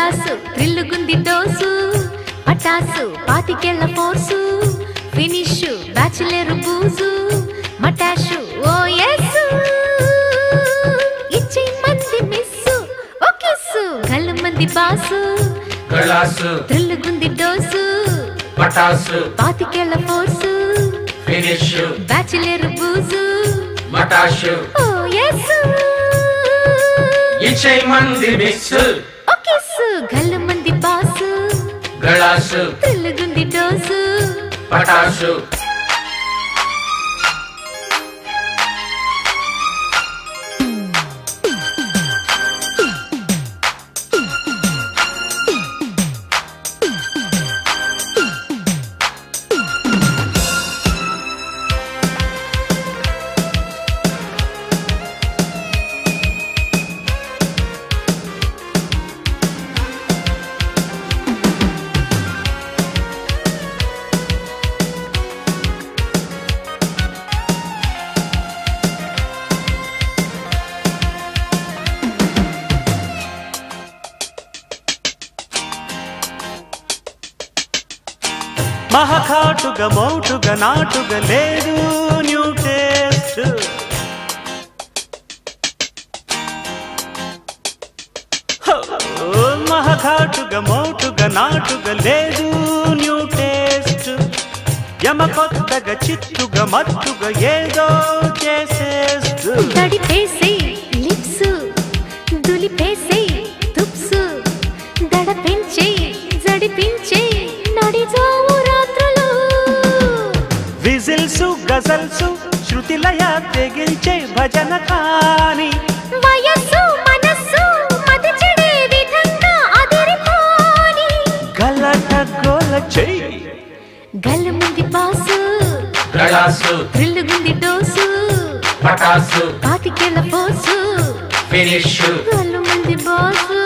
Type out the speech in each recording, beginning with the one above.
కలాసు త్రిల్లుగుంది డోసు పటాసు పాతికెళ్ళ ఫోర్సు ఫినిష్ బ్యాచిలర్ బూజు మటాషు ఓ ఎస్ ఇచ్చి మంది మిస్సు ఓ కిస్సు గల్లు మంది బాసు కళాసు త్రిల్లుగుంది డోసు పటాసు పాతికెళ్ళ ఫోర్సు ఫినిష్ బ్యాచిలర్ బూజు మటాషు ఓ ఎస్ ఇచ్చే మంది మిక్స్ ఓ కిస్సు గల్లు మంది బాసు గళాసు త్రిల్లుగుంది డోసు పటాసు మహఘాటుగా మౌటుగా నాటుగా లేదు న్యూ టేస్ట్ మహఘాటుగా మౌటుగా నాటుగా లేదు న్యూ టేస్ట్ యమ కొత్తగా చిత్తుగా మత్తుగా ఏదో చేసేస్తూ దడిపేసే లిప్స్ దులిపేసే తుప్సు దడ పెంచే జడిపించే నడిజావు రాత్రులు విజిల్స్ గజల్స్ శృతిలయ తెగించే భజన కాని వయస్సు మనస్సు మది చెడే విధంగా అదిరిపోని గలట గోల చెయ్యి గల్లు మంది బాసు గళాసు త్రిల్లుగుంది డోసు పటాసు పాతికేళ్ళ పోసు ఫినిష్ గల్లు మంది బాసు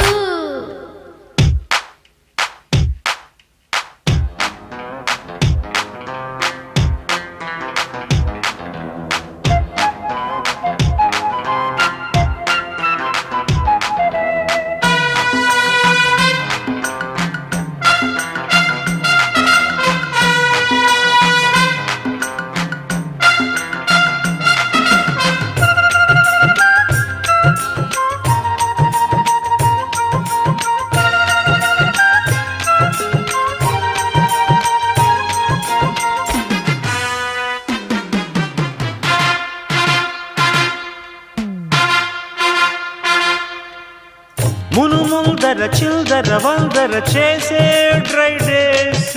మును ముందర చిల్దర వందర చేసే డ్రై డేస్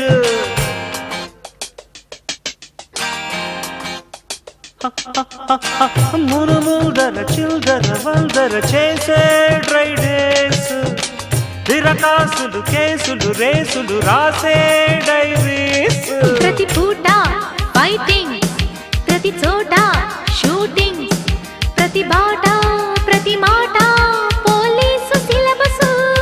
మును ముందర చిల్దర వందర చేసే డ్రై డేస్ తిరకాసులు కేసులు రేసులు రాసే డైరీస్ ప్రతి పూట ఫైటింగ్ ప్రతి చోట షూటింగ్ ప్రతి బాట ప్రతి మాట పోలీసు సిలబస్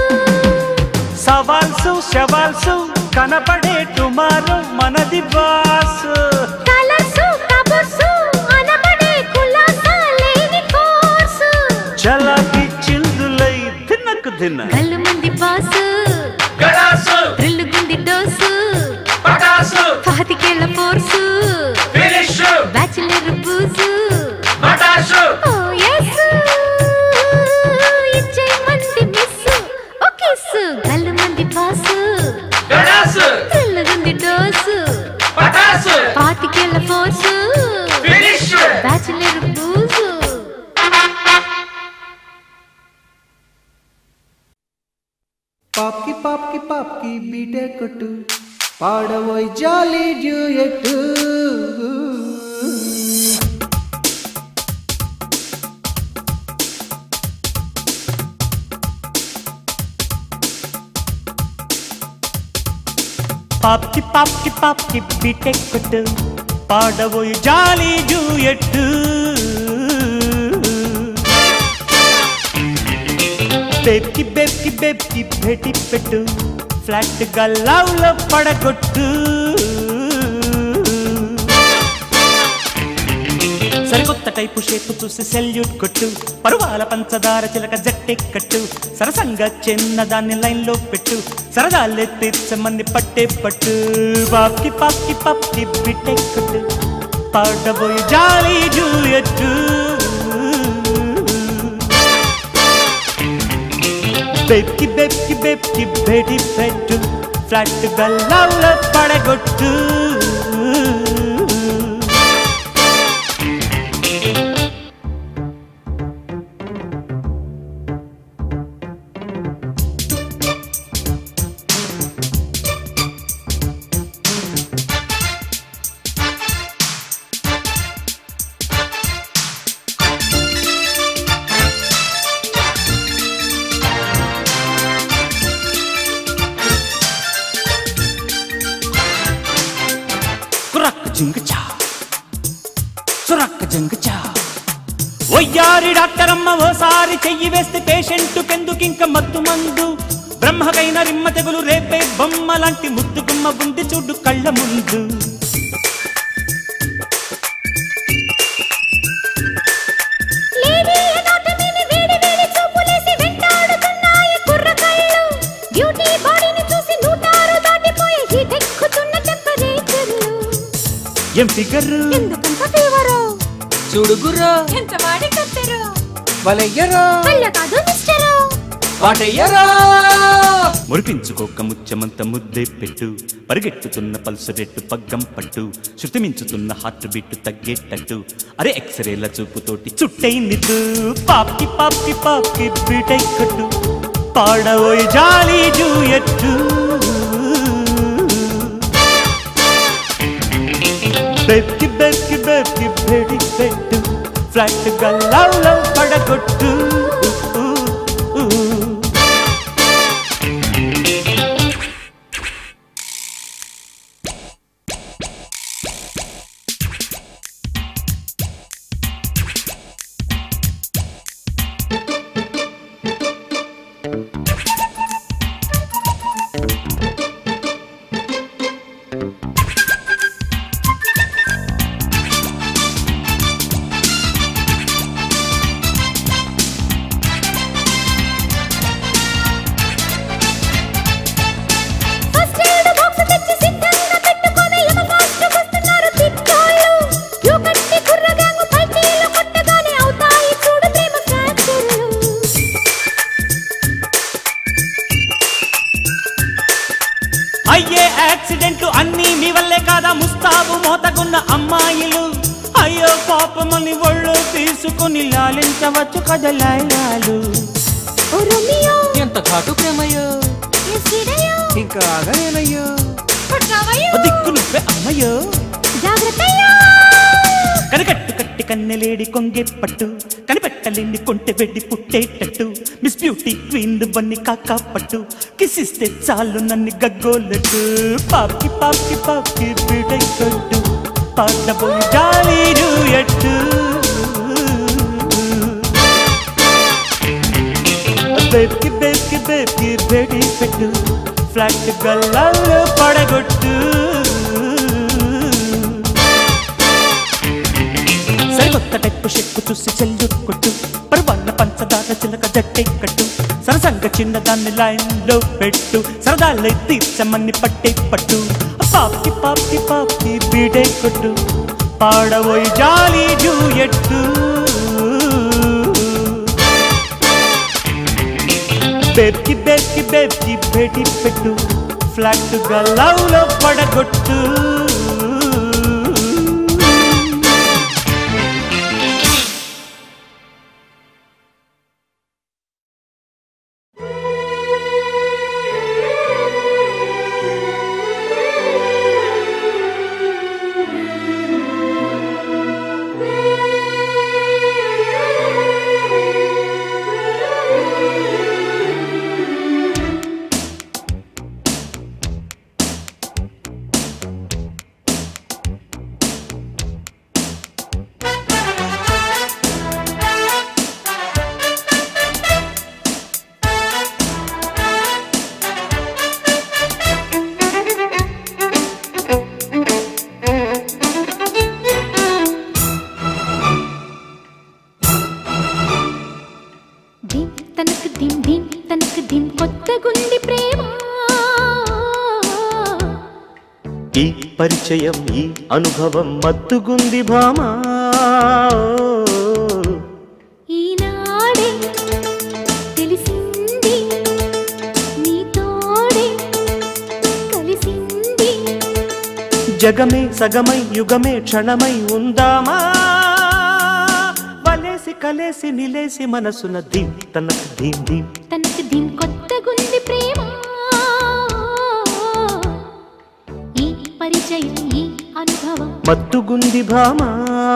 సవాల్సు శవాల్సు కనపడే టుమారో మనది బాస్ కలర్స్ కబర్స్ అనబడే కులాసా లేని కోర్సు చలాకి చిందులై తిన్నకు తిన్న గల్లు మంది బాస్ గళాసు త్రిల్లుగుంది డోసు పటాసు పాతికేళ్ల ఫోర్సు ఫినిష్ బ్యాచిలర్ బూజు మటాసు ఓ ఎస్ ఇచ్చే మంది మిస్ ఓ కిస్ గల్లు మంది బాస్ గళాసు త్రిల్లుగుంది డోసు పటాసు పాతికేళ్ల ఫోర్సు ఫినిష్ బ్యాచిలర్ బూజు పాప్కి పాప్కి పాప్కి బీటే కొట్టు పాడబోయ్ జాలీ డ్యూయట్టు పాప్కి పాప్కి పాప్కి బిటెక్కుట్టు పాడబోయి జాలి జూయట్టు బెబ్కి బెబ్కి బెబ్కి భేటి పెట్టు ఫ్లాట్ గా లవ్ లో పడగొట్టు సరికొత్త టైపు షేపు చూసి సెల్యూట్ కొట్టు పరువాల పంచదార చిలక జట్టే కట్టు సరసంగా చిన్న దాన్ని లైన్ లో పెట్టు సరదాలే తీర్చమని పట్టే పట్టు పాప్కి పాప్కి పాప్కి బిట్టే కొట్టు పాడబోయి జాలి జూయట్టు బెబ్కి బెబ్కి బెబ్కి బెడి పెట్టు ఫ్లాట్ గల్లాల పడగొట్టు కురక్క జింగచా సురక్క జింగచా ఒయ్యారి డాక్టరమ్మ ఓసారి చెయ్యి వేస్తే పేషెంట్ కెందుకింక మత్తు మందు బ్రహ్మకైన రిమ్మ తెగులు రేపే బొమ్మ లాంటి ముద్దు గుమ్మ ఉంది చూడు కళ్ళ ముందు లేడీ ఎనాటమీని వేడి వేడి చూపులేసి వెంటాడుతున్నాయి కుర్రకాయలు బ్యూటీ బాడీని చూసి నూటారు దాటిపోయే హీట్ ఎక్కుతున్న టెంపరేచర్లు ఏం ఫిగర్ ఎందుకంత ఫీవరు చూడు గుర్రా ఎంత వాడి కత్తెరు వలయ్యరా కళ్ళ కాదు మిస్టరు వాటయ్యరా మురిపించుకోక ముచ్చమంత ముద్దే పెట్టు పరిగెట్టుతున్న పల్సు రెట్టు పగ్గం పట్టు శృతి మించుతున్న హార్ట్ బీట్ తగ్గేటట్టు అరే ఎక్స్రేల చూపుతోటి చుట్టైంది తూ. పాప్కి పాప్కి పాప్కి బీటై కట్టు పాడబోయి జాలి జూయట్టు బెక్కి బెక్కి బెక్కి బెడి పెట్టు ఫ్లాట్ గల్లాలో పడగొట్టు ఫస్ట్ ఎయిడ్ బాక్స్ తెచ్చి సిద్ధంగా పెట్టుకొని యమ ఫాస్ట్ వస్తున్నారు తిట్టోళ్ళు క్యూ కట్టి కుర్ర గ్యాంగ్ పల్టీలు కొట్టగానే అవుతాయి చూడు ప్రేమ ఫ్రాక్చర్లు అయ్యే యాక్సిడెంట్లు అన్నీ మీ వల్లే కాదా ముస్తాబు మోతగున్న అమ్మాయిలు అయ్యో పాపమని ఒళ్ళు తీసుకుని లాలించవచ్చు కదలాయాలు ఓ రోమియో ఎంత ఘాటు ప్రేమయ్యో ఎసిడయో ఇంకా ఆగలేనయ్యో పట్టావయ్యో దిక్కు నువ్వే అమ్మయ్యో జాగ్రత్తయ్యో కనకట్టు కట్టి కన్నెలేడి కొంగే పట్టు కనిపెట్టలేని కొంటె వెడ్డి పుట్టేటట్టు మిస్ బ్యూటీ క్వీన్ బన్ని కాకా పట్టు కిసిస్తే చాలు నన్ను గగ్గోలట్టు పాప్కి పాప్కి పాప్కి బీటై కొట్టు పాడబోయి జాలి ఎట్టు బేబ్కి బేబ్కి బేబ్కి బేడి పెట్టు ఫ్లాట్ గల్లాల్లో పడగొట్టు సరికొత్త టైపు షెక్కు చూసి చెల్లు కొట్టు పరువన్న పంచదార చిలక జట్టే కట్టు సరసంగ చిన్న దాన్ని లైన్ లో పెట్టు సరదాలే తీర్చమని పట్టే పట్టు పాప్కి పాప్కి పాప్కి బీడే కొట్టు పాడబోయి జాలి జూయట్టు బేబ్కి బేబ్కి బేబ్కి బేటి పెట్టు ఫ్లాట్ గల్లావులో పడగొట్టు ఈ పరిచయం ఈ అనుభవం మత్తుగుంది భామా ఈనాడే తెలిసింది నీ తోడే కలిసింది జగమే సగమై యుగమే క్షణమై ఉందామా వలేసి కలేసి నిలేసి మనసున ధీం తనకు ధీం ధీం తనకు దీని కొత్తగుంది ప్రేమ ఈ పరిచయం ఈ అనుభవం మత్తుగుంది భామా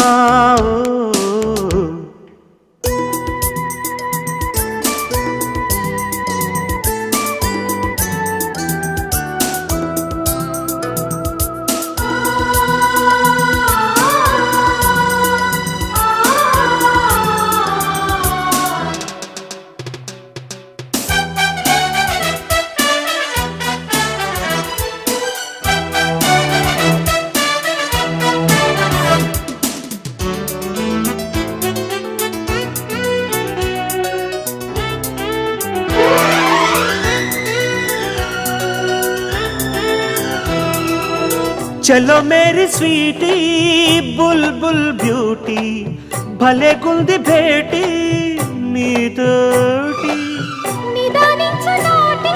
చలో మేరీ స్వీటీ బుల్బుల్ బ్యూటీ భలే గుంది భేటీ నీతోటి నిదానించు నోటి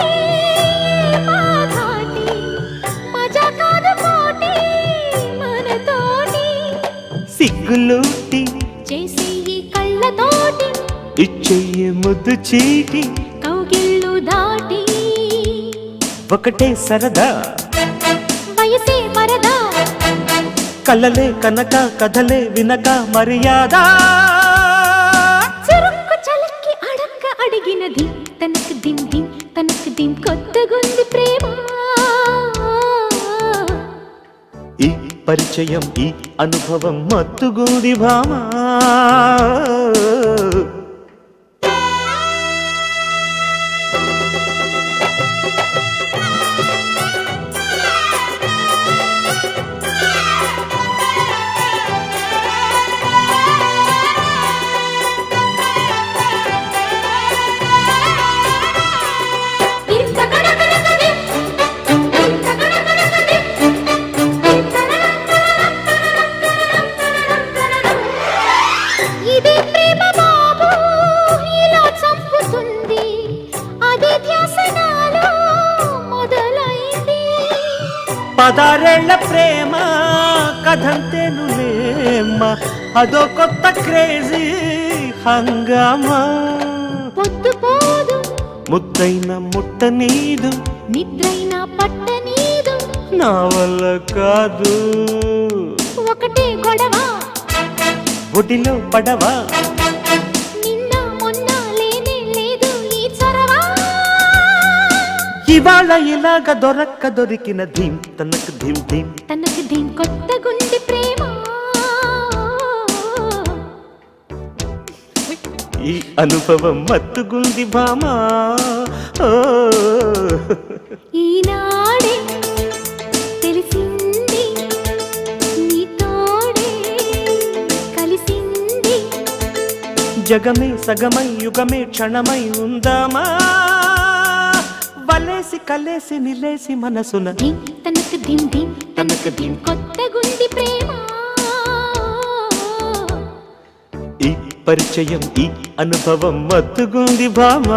మాధాటి మజా కాదు పోటీ మనతోటి సిగ్గులూటి చేసే ఈ కళ్ళతోటి ఇచ్చెయ్యి ముద్దు చీటి కౌగిళ్ళు దాటి ఒకటే సరదా వయసే వరదా కలలే కనక కథలే వినక మర్యాద చురుక్కు చలక్కి అడక్క అడిగినది తనకు దిమ్ దిమ్ తనకు దిమ్ కొత్తగుంది ప్రేమ ఈ పరిచయం ఈ అనుభవం మత్తుగుంది భామా ఇది ప్రేమ బాబు ఇలా చంపుతుంది అది ధ్యాసనాలో మొదలైంది పదారేళ్ల ప్రేమ కథంతేనులేమ్మ అదో కొత్త క్రేజీ హంగామా పొద్దు పోదు ముద్దైన ముట్ట నీదు నిద్రైన పట్ట నీదు నా వల్ల కాదు ఒకటే గొడవ ఒడిలో పడవా నిన్న మొన్న లేనే లేదు ఈ చొరవ ఇవాళ ఇలాగ దొరక్క దొరికిన ధీం తనకు ధీం ధీం తనకు దీని కొత్తగుంది ప్రేమ ఈ అనుభవం మత్తుగుంది భామా ఓ ఈనాడే తెలిసింది నీ తోడే కలిసింది జగమే సగమై యుగమే క్షణమై ఉందామా వలేసి కలేసి నిలేసి మనసున ధిం తనకు ధిం ధిం తనకు ధిం కొత్తగుంది ప్రేమ ఈ పరిచయం ఈ అనుభవం మత్తుగుంది భామా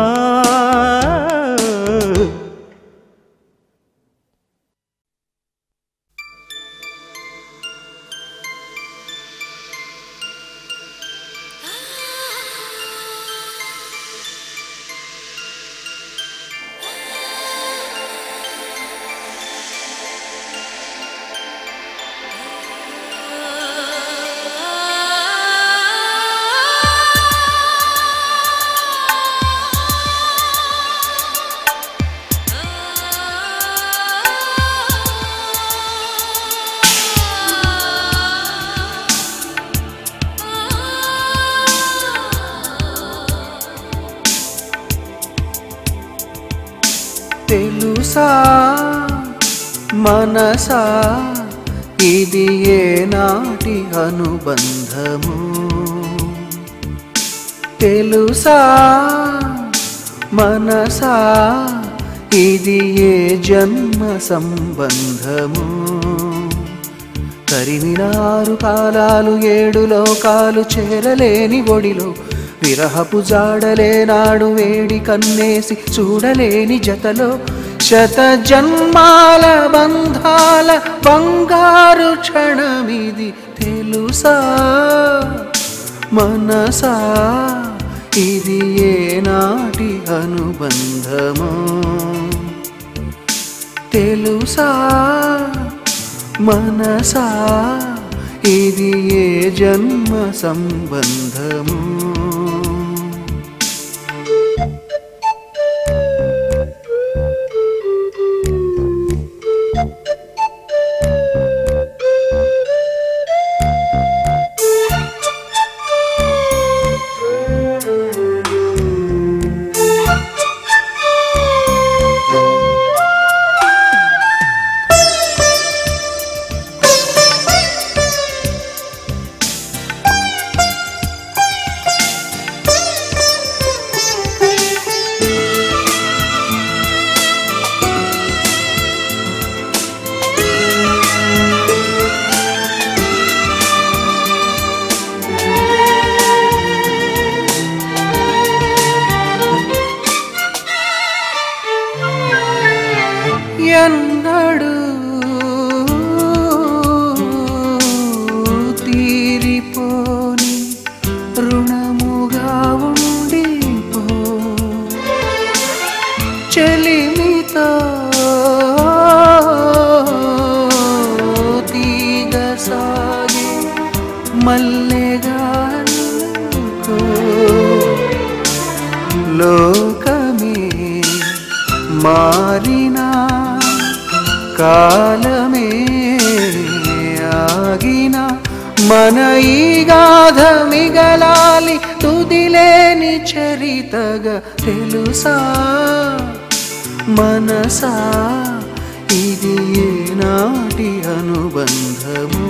తెలుసా మనసా ఇది ఏనాటి అనుబంధము తెలుసా మనసా ఇది ఏ జన్మ సంబంధము తరిమినారు కాలాలు ఏడు లోకాలు చేరలేని ఒడిలో విరహపు జాడలేనాడు వేడి కన్నేసి చూడలేని జతలో శత జన్మాల బంధాల బంగారు క్షణమిది తెలుసా మనసా ఇది ఏనాటి అనుబంధమో తెలుసా మనసా ఇది ఏ జన్మ సంబంధము ఎన్నడు తీరిపోని రుణముగా ఉండిపో చెలిమితో తీగ సాగి మల్లెగా అల్లుకో. లోకమే మారినా కాలమే ఆగిన మన ఈ గాథ మిగలాలి తుదిలేని చరితగా తెలుసా మనసా ఇది ఏనాటి అనుబంధము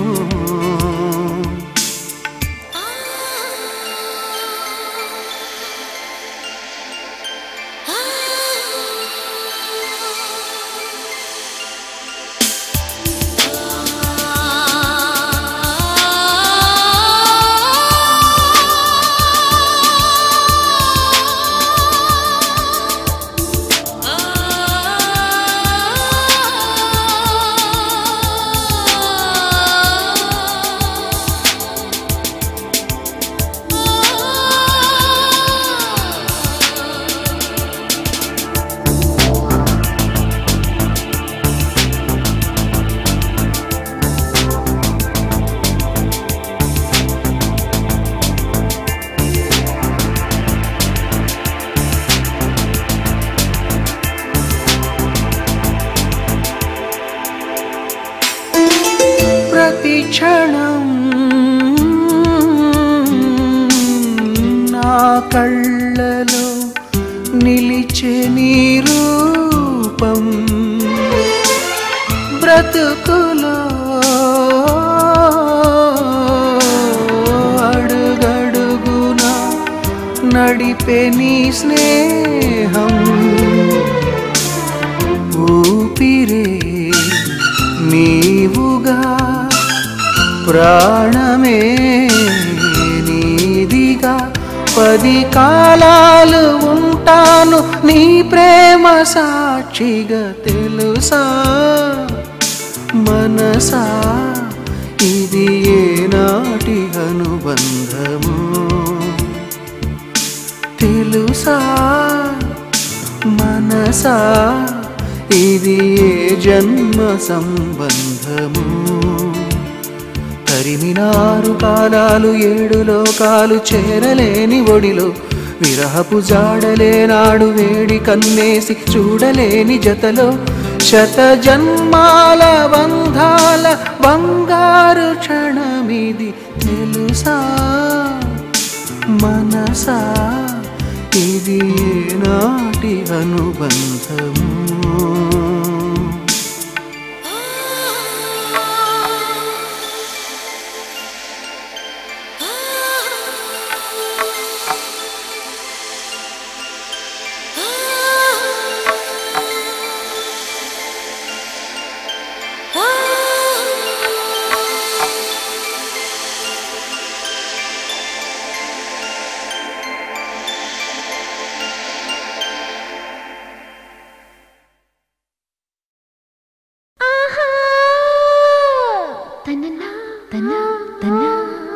ప్రతి క్షణం నా కళ్ళలో నిలిచే నీ రూపం బ్రతుకులో అడుగడుగున నడిపే నీ స్నేహం ఊపిరే నీవుగా ప్రాణమే నీదిగా పది కాలాలు ఉంటాను నీ ప్రేమ సాక్షిగా తెలుసా మనసా ఇది ఏనాటి అనుబంధము తెలుసా మనసా ఇది ఏ జన్మ సంబంధము తరిమినారు కాలాలు ఏడు లోకాలు చేరలేని ఒడిలో విరహపు జాడలేనాడు వేడి కన్నేసి చూడలేని జతలో శత జన్మాల బంధాల బంగారు క్షణమిది తెలుసా మనసా ఇది నాటి అనుబంధము ఆ తన్నా తన్నా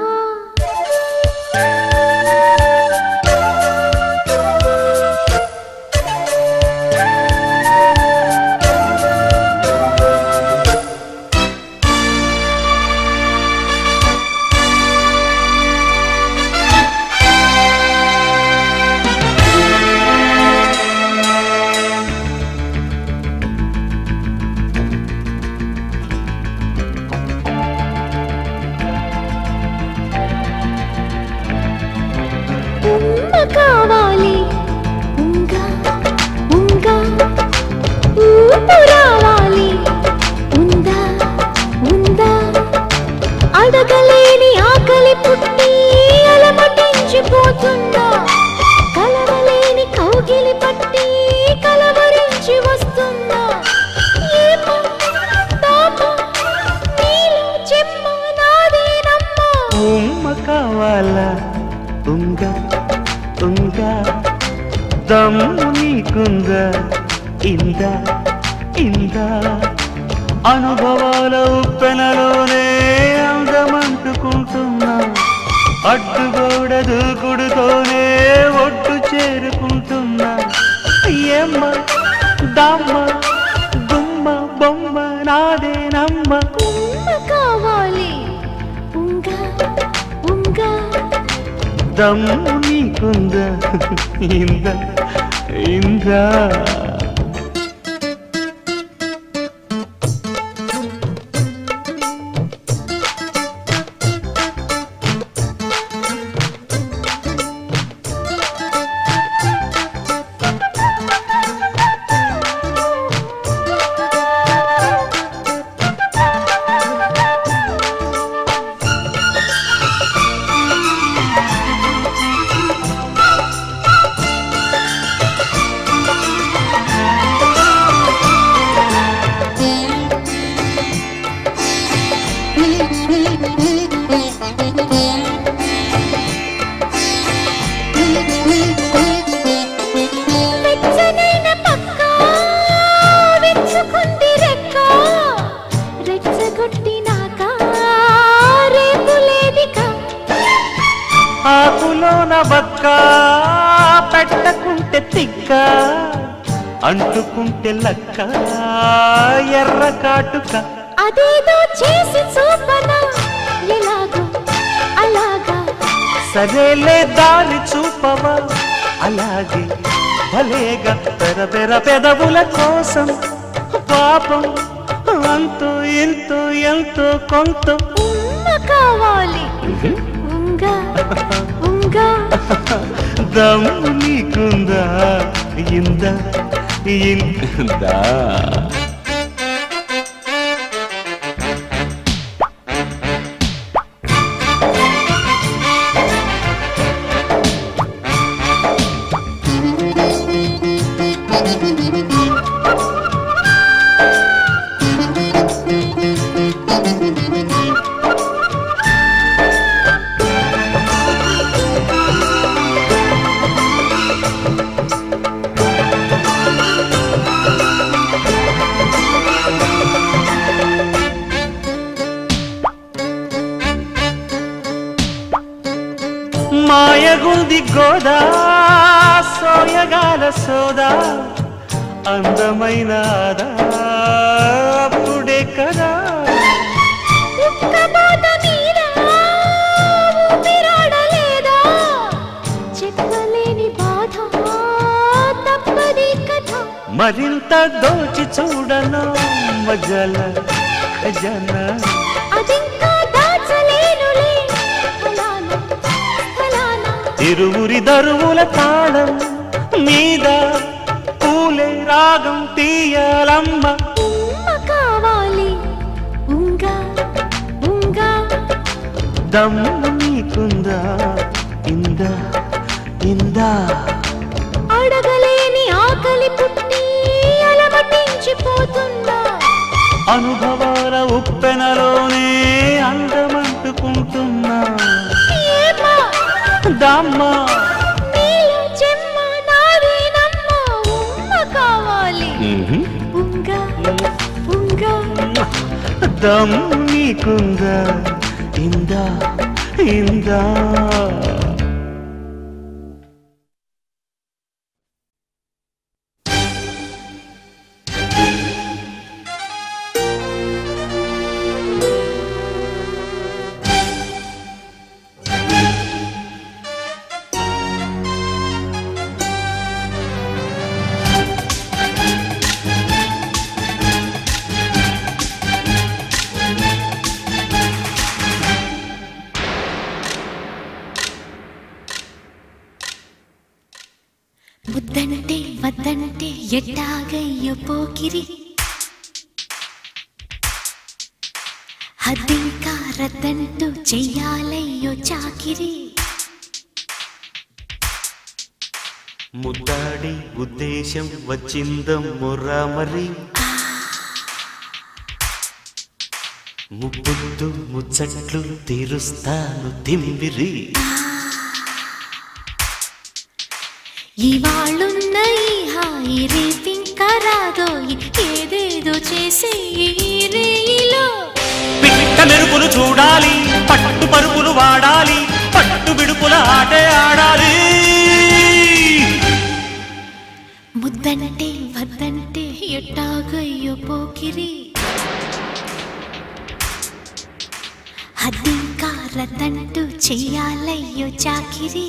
ఉమ్మ కావాలి ఉంగ ఉంగ ఊపు రావాలి ఉందా ఉందా అడగలేని ఆకలి పుట్టి అలమటించిపోతున్నా కలవలేని కౌగిలి పట్టి కలవరించి వస్తున్నా ఏమో తాపం నీలో చెమ్మ నాదేనమ్మా ఉమ్మ కావాలా ఉంగ ఉంగ దమ్ము నీకుందా ఇంద ఇంద అనుభవాల ఉప్పెనలోనే అందమంటుకుంటున్నా అడ్డుగోడ దూకుడుతోనే ఒడ్డు చేరుకుంటున్నా ఏమ్మ దమ్మ గుమ్మ బొమ్మ నాదేనమ్మ ఉమ్మ కావాలి ఉంగ ఉంగ దమ్ము నీకుందా ఇంద ఇందా వెచ్చనైన పక్క విచ్చుకుంది రెక్క రెచ్చగొట్టినాక రేపు లేదిక ఆకులోన బక్క పెట్టకుంటే తిక్క అంటుకుంటే లక్క ఎర్ర కాటుక అదేదో చేసి చూపనా ఎలాగో అలాగా సరేలే దారి చూపవా అలాగే భలేగా పెర పెర పెదవుల కోసం పాపం అంతో ఎంతో ఎంతో కొంత ఉమ్మ కావాలి ఉంగ ఉంగ దమ్ము నీకుందా ఇందా ఇందా మాయగుంది గోదా సోయగాల సోదా అందమైన ఆదా అప్పుడే కదా ఉక్కబోత మీద ఊపిరాడలేదా చెప్పలేని బాధ తప్పది కథ మరింత దోచి చూడను మజల ఖజానా అదింకా దాచలేనులే ఫలానా ఫలానా ఇరువురి దరువుల తాళం మీద పూలే రాగం తీయాలమ్మ ఉమ్మ కావాలి ఉంగ ఉంగ దమ్ము నీకుందా ఇందా ఇందా అడగలేని ఆకలి పుట్టి అలమటించిపోతున్నా అనుభవాల ఉప్పెనలోనే అందమంటుకుంటున్నా ఏమా దమ్మా నీలో చెమ్మ నాదేనమ్మా ఉమ్మ కావాలి ఉంగ ఉంగ దమ్ము నీకుందా ఇందా ఇందా ముద్దంటే వద్దంటే ఎట్టాగయ్యో పోకిరి హద్దింకా రద్దంటూ చెయ్యాలయ్యో చాకిరి ముద్దాడి ఉద్దేశం వచ్చిందమ్మురా మరి ముబ్బుద్దు ముచ్చట్లు తీరుస్తాను తిమ్మిరి ఇవాళున్న ఈ హాయి రేపింకా రాదోయి ఏదేదో చేసే ఈ రేయిలో పిట్ట మెరుపులు చూడాలి పట్టు పరుపులు వాడాలి పట్టు విడుపుల ఆటే ఆడాలి ముద్దంటే వద్దంటే ఎట్టాగయ్యో పోకిరి హద్దింకా రద్దంటూ చెయ్యాలయ్యో చాకిరి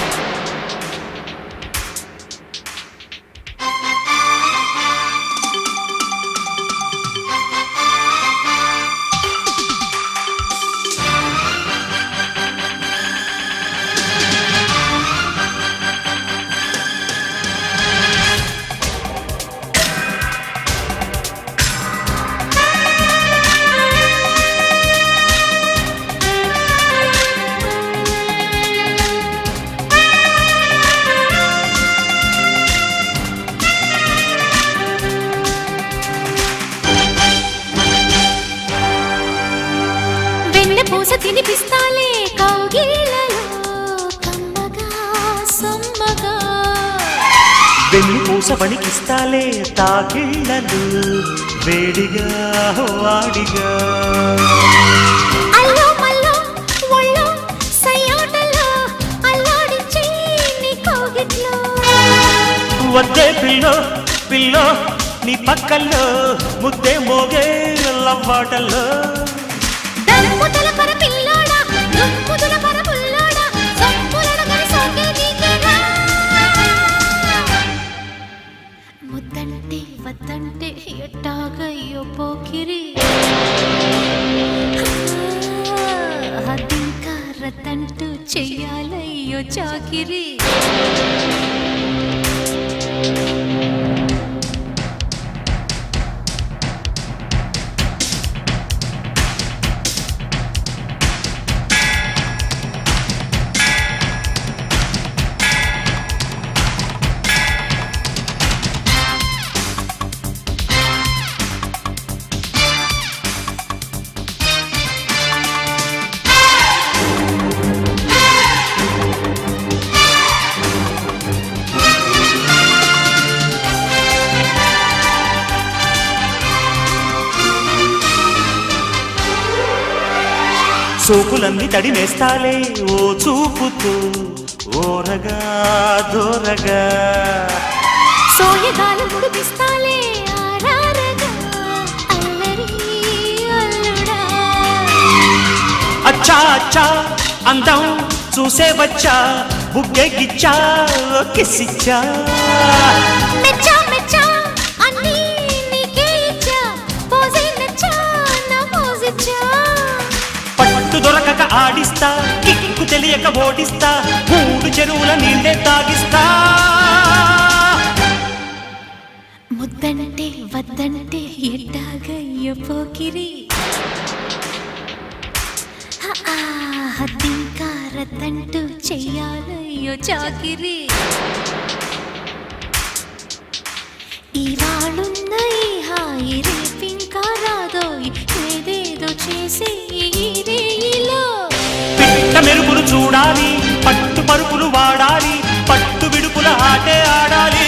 వెన్నె పూస తినిపిస్తాలే కౌగిళ్ళలో కమ్మగా సమ్మగా వెన్ను పూస పనికిస్తాలే తాకిళ్ళను వేడిగా వాడిగా అల్లో మల్లో ఒళ్ళో సయ్యాటలో అల్లాడించి నీ కౌగిట్లో వద్దే పిల్లో పిల్లో నీ పక్కల్లో ముద్దే మోగే లవ్వాటల్లో దమ్ముతల పర పిల్లోడా దుమ్ముతుల పర పుల్లోడా సొంపులను కలి సోకే నీకేనా ముద్దంటే వద్దంటే ఎట్టాగయ్యో పోకిరి హద్దింకా రద్దంటూ చెయ్యాలయ్యో చాకిరి సోకులన్నీ తడిమేస్తాలే ఓ చూపుతూ ఓరగా దోరగా సోయగాలు ముడిపిస్తాలే ఆరారగా అల్లరి అల్లుడా అచ్చా అచ్చా అందం చూసే వచ్చా బుగ్గెగిచ్చా కిసిచ్చా మెచ్చా మెచ్చా అన్నీ నీకే ఇచ్చా పోజే నచ్చా నా పోజిచ్చా పట్టు దొరకక ఆడిస్తా కిక్కు తెలియక ఓడిస్తా మూడు చెరువుల నీళ్ళే తాగిస్తా ముద్దంటే వద్దంటే ఎట్టాగయ్య పోకిరి ఆ, హద్దింకా రద్దంటూ చెయ్యాలయ్యో చాకిరి ఇవాళున్న ఈ హాయి రేపింకా రాదోయ్ ఏదేదో చేసే ఈ రేయిలో పిట్ట మెరుపులు చూడాలి పట్టు పరుపులు వాడాలి పట్టు విడుపుల ఆటే ఆడాలి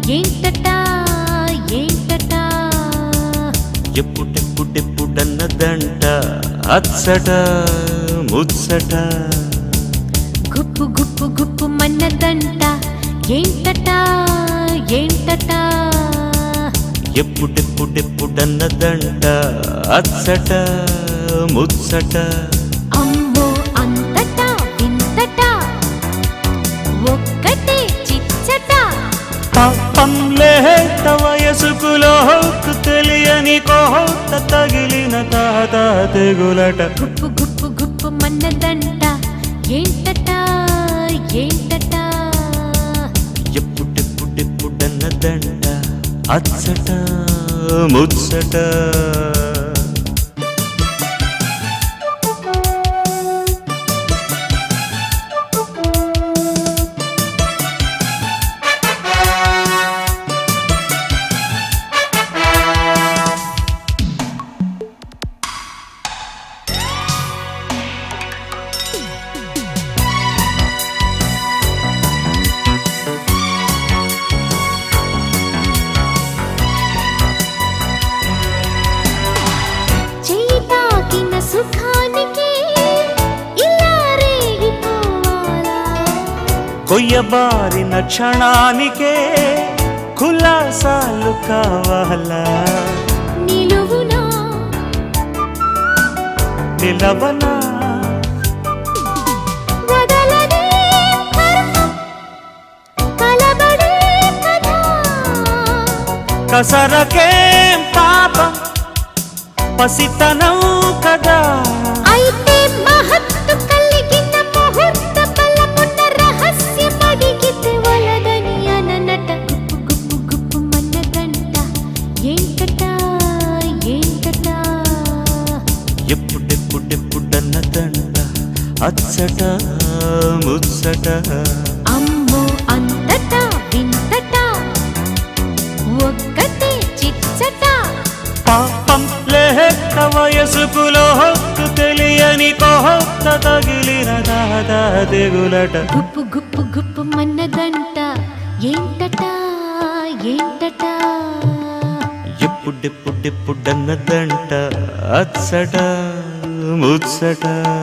ఏంటట ఏంటట ఎప్పుడెప్పుడెప్పుడన్నదంట అచ్చట ముచ్చట గుప్పు గుప్పు గుప్పు మన్నదంట ఏంటట ఏంటట ఎప్పుడెప్పుడెప్పుడన్నదంట అచ్చట ముచ్చట అమ్మో అంతటా వింతట ఒక్కటే చిచ్చట పాపం లేత వయసుకులో తెలియని కోత తగిలిన తాత తెగులట గుప్పు గుప్పు గుప్పు మన్నదంట ఏంటట ఏంటట ఎప్పుడెప్పుడెప్పుడన్నదంట అచ్చట ముచ్చట చెయ్యి తాకిన సుఖానికి ఇలా రేగిపోవాలా కొయ్యబారిన క్షణానికే కులాసాలు కావాలా నిలువునా నిలవనా వదలనే కర్మం కలబడే కథ కసరకేం పాపం పసితనం కదా అయితే మహత్తు కలిగిన ముహూర్త బలమున్న రహస్యం అడిగితే వలదని అననట గుప్పు గుప్పు గుప్పు మన్నదంట ఏంటట ఏంటట ఎప్పుడెప్పుడెప్పుడన్నదంట అచ్చట ముచ్చట అమ్మో అంతట వింతట ఒక్కటే చిచ్చట పాపం లేక వయసుకులో తెలియని కోత తగిలిన దాదా తెగులట గుప్పు గుప్పు గుప్పు మన్నదంట ఏంటట ఏంటట ఎప్పుడెప్పుడెప్పుడన్నదంట అచ్చట ముచ్చట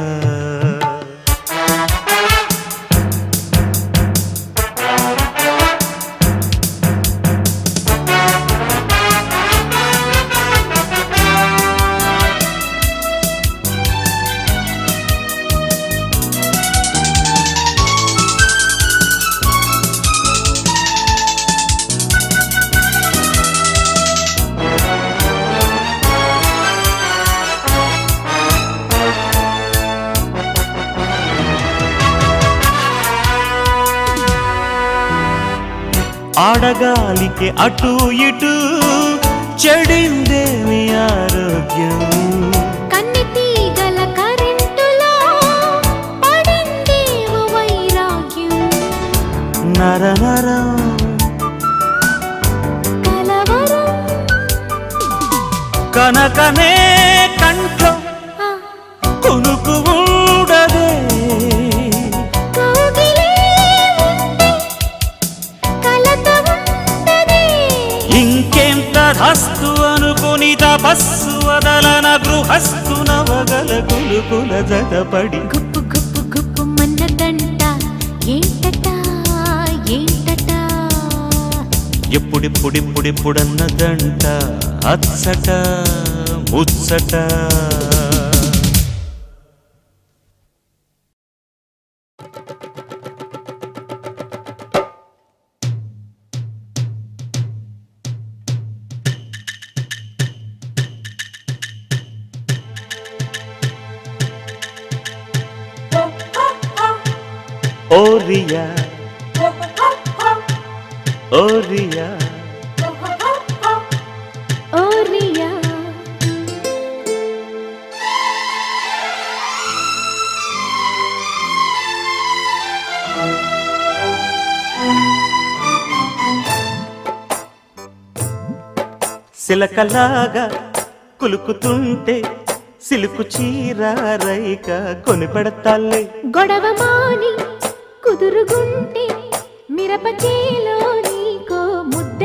ఆడగాలికి అటు ఇటు చెడిందేమి ఆరోగ్యం కన్నె తీగల కరెంటులో పడిందేమో వైరాగ్యం నర నరం కలవరం కనకనే కంట్లో ఆ, కొనుకు ఊడదే కౌగిలే ఉంటే కలత ఉంటదే ఇంకేం తధస్తు అనుకుని తపస్సు వదలన గృహస్థు నవగల కులుకుల జతపడి గుప్పు గుప్పు గుప్పు మన్నదంట ఏంటట ఏంటట ఎప్పుడిప్పుడిప్పుడిప్పుడన్నదంట అచ్చట ముచ్చట ఓరియా ఓరియా ఓ రియా సిలకలాగా కులుకుతుంటే సిలుకు చీర రైక కొని పెడతాలే గొడవ మాని కుదురుగుంటే మిరపచేలో నీకో ముద్ద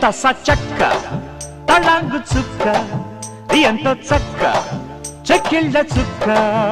తస చెక్క తళాంగు చుక్క ఎంతో చక్క చెక్కిళ్ళ చుక్క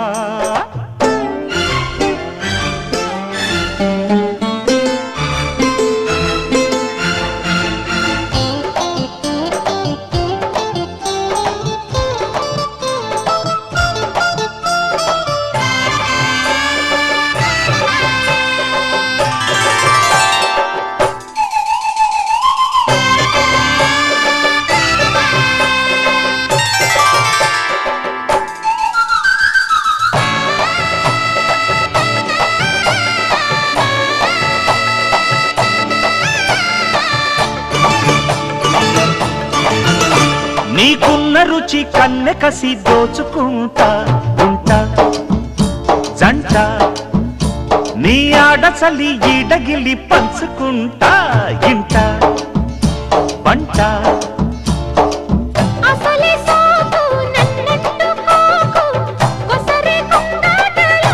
నీకున్న రుచి కన్నె కసి దోచుకుంటా ఉంటా జంట నీ ఆడచలి ఈడగిలి పంచుకుంటా ఇంట పంట అసలే సాకు నన్నట్టు కాకు కొసరే కొంగాటలో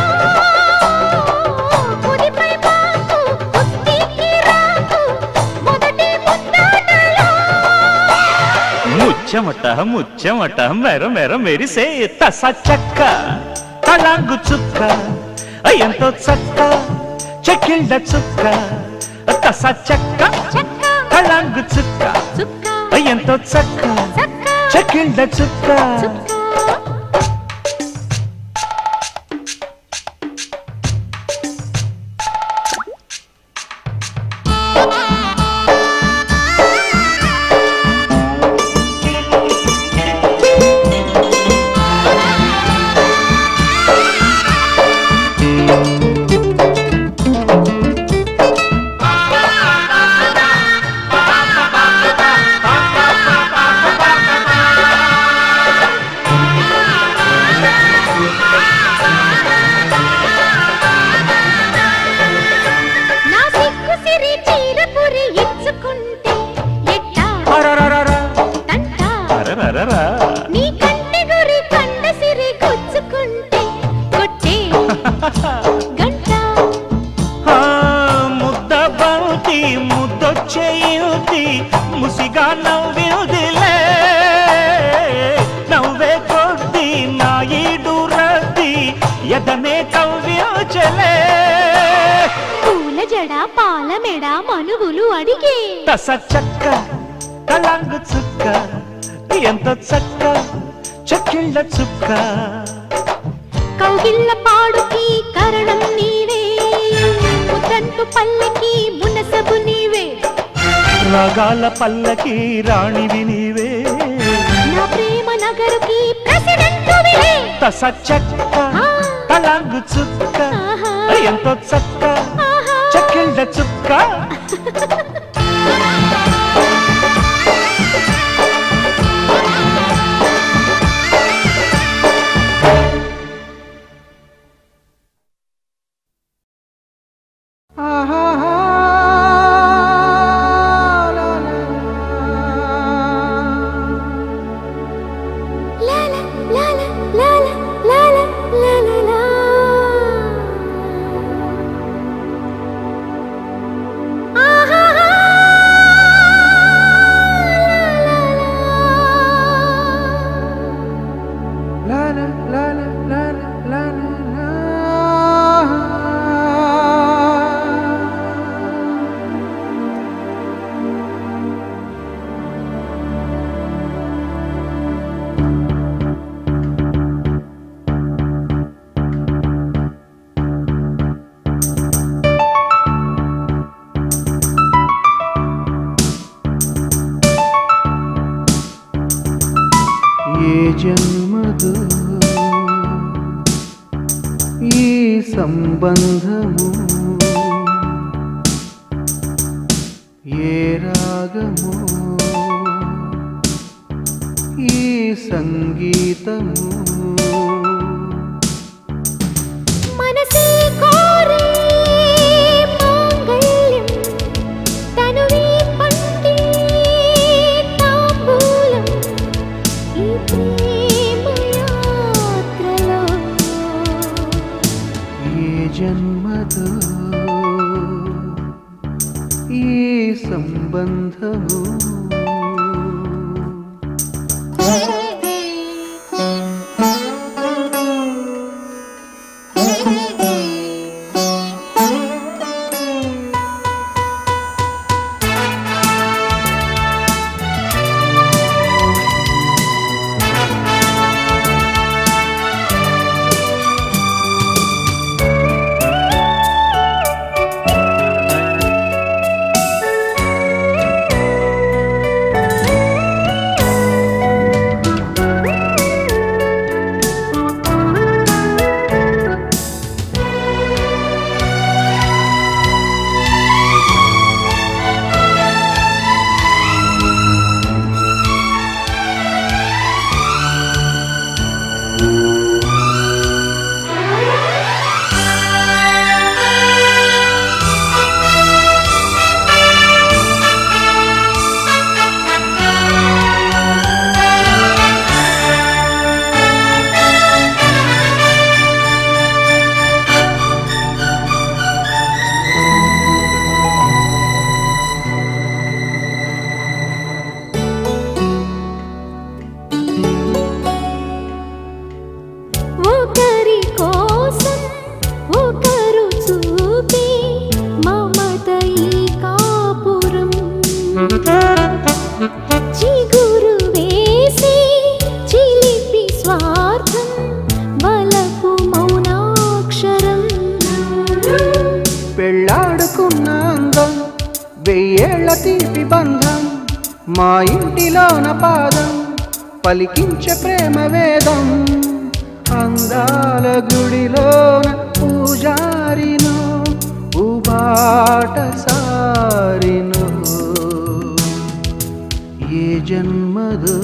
కుడిపై పాకు కుస్తీకి రాకు మొదటి ముద్దాటలో ముచ్చమట ముచ్చమట మెర మెర మెరిసే తస చెక్క తలాంగు చుక్క ఎంతో చక్క చెక్కిళ్ళ చుక్క తస చెక్క చెక్క తలాంగు చుక్క చుక్క ఎంతో చక్క చక్క చెక్కిళ్ళ చుక్క చుక్క నా సిగ్గు సిరి చీరపురి ఇచ్చుకుంటే ఎట్టా అరరరరా, తంట అరరరరా. నీ కంటి గురి కండ సిరి గుచ్చుకుంటే కొట్టే గంట ఆ, ముద్ద బంతి ముద్దొచ్చేయుతి ముసిగా నవ్విదిలే నవ్వే కొద్ది నా ఈడు రద్ది ఎదనే కవ్యోచలే పూల జడ పాల మెడ మనువులు అడిగే తస చక్క తలాంగు చుక్క ఎంత చక్క చెక్కిళ్ళ చుక్క కౌగిళ్ళ పాడుకి కరణం నీవే ముద్దంటు పల్లకి మునసబు నీవే రాగాల పల్లకి రాణివి నీవే నా ప్రేమ నగరుకి ప్రెసిడెంట్ తస చెక్క తలాంగు చుక్క ఆహా. ఎంతో చక్క ఆహా. చెక్కిళ్ళ చుక్క లాలా లాలా లాలా లాలా లాలా లా. ఆహాహా. లాలా లా. ఏ జన్మదు ఈ సంబంధము ఏ రాగము ఈ సంగీతము మనసే కోరే మాంగళ్యం తనువే పండే తాంబూలం ఈ ప్రేమ యాత్రలో ఏ జన్మదు ఈ సంబంధము పెళ్ళాడుకున్న అందం వెయ్యేళ్ల తీపి బంధం మా ఇంటిలోన పాదం పలికించే ప్రేమ వేదం అందాల గుడిలోన పూజారిను ఉబాట సారిను ఏ జన్మదో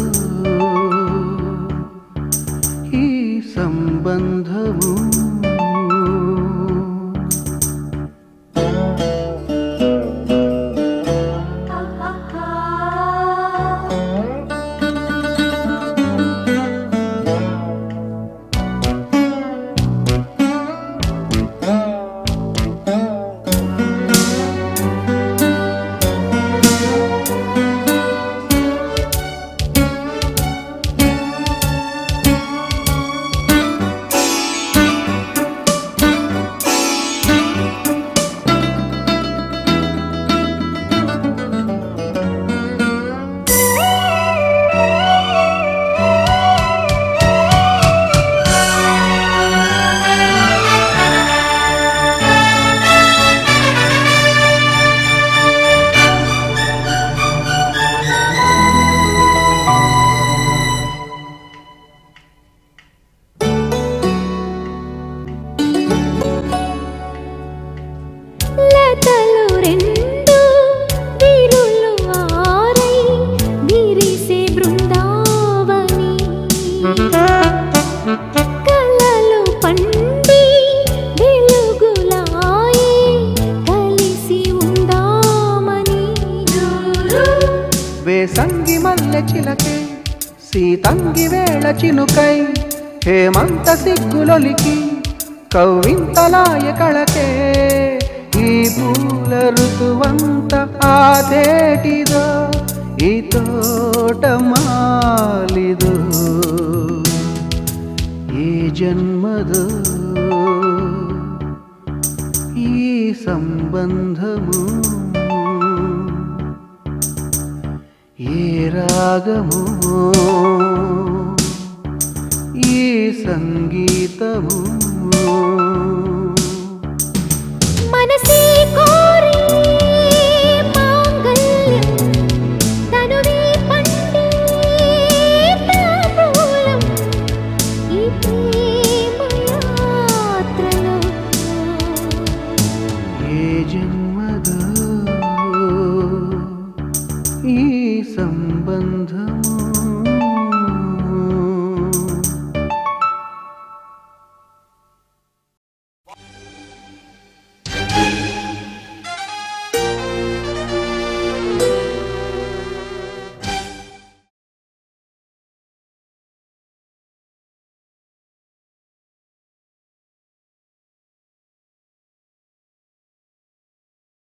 ఈ సంబంధము లతలు రెండు వీరులు ఆరై విరిసే బృందావని కలలు పండి వెలుగులాయే కలిసి ఉందామని వేసంగి మల్లె చిలకే సీతంగి వేళ చినుకై హేమంత సిగ్గులొలికి కవ్వింతలాయ కళకే ఈ పూల ఋతువంత ఆదేటిదో ఈ తోట మాలిదో ఈ జన్మదో ఈ సంబంధము ఏ రాగము ఈ సంగీతము మనసే కోరి మాంగల్యం తనువే పండే తాంబూలం ఈ ప్రేమ యాత్రలో ఏ జన్మదో ఈ సంబంధము